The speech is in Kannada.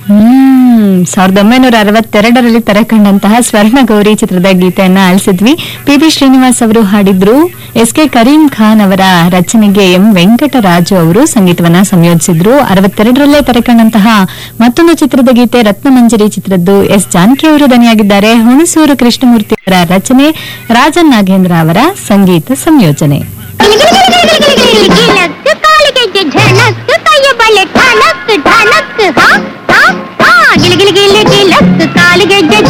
ಹ್ಮ್ ಸಾವಿರದ ಒಂಬೈನೂರ ಅರವತ್ತೆರಡರಲ್ಲಿ ತೆರೆಕಂಡಂತಹ ಸ್ವರ್ಣ ಗೌರಿ ಚಿತ್ರದ ಗೀತೆಯನ್ನ ಆಲಿಸಿದ್ವಿ ಪಿ ಬಿ ಶ್ರೀನಿವಾಸ್ ಅವರು ಹಾಡಿದ್ರು ಎಸ್ ಕೆ ಕರೀಂ ಖಾನ್ ಅವರ ರಚನೆಗೆ ಎಂ ವೆಂಕಟರಾಜು ಅವರು ಸಂಗೀತವನ್ನ ಸಂಯೋಜಿಸಿದ್ರು ಅರವತ್ತೆರಡರಲ್ಲೇ ತೆರೆಕಂಡಂತಹ ಮತ್ತೊಂದು ಚಿತ್ರದ ಗೀತೆ ರತ್ನಮಂಜರಿ ಚಿತ್ರದ್ದು ಎಸ್ ಜಾನಕಿ ಅವರು ದನಿಯಾಗಿದ್ದಾರೆ ಹುಣಸೂರು ಕೃಷ್ಣಮೂರ್ತಿ ಅವರ ರಚನೆ ರಾಜನ್ ನಾಗೇಂದ್ರ ಅವರ ಸಂಗೀತ ಸಂಯೋಜನೆ ಗಿಲಕ್ ಕಾಲಿಗೆ ಝಣಕ್ ಕೈಯ ಬಳೆ ಠಣಕ್ ಠಣಕ್ ಹಾ ಹಾ ಹಾ ಗಿಲ ಗಿಲ ಗಿಲ ಗಿಲಕ್ ಕಾಲಿಗೆ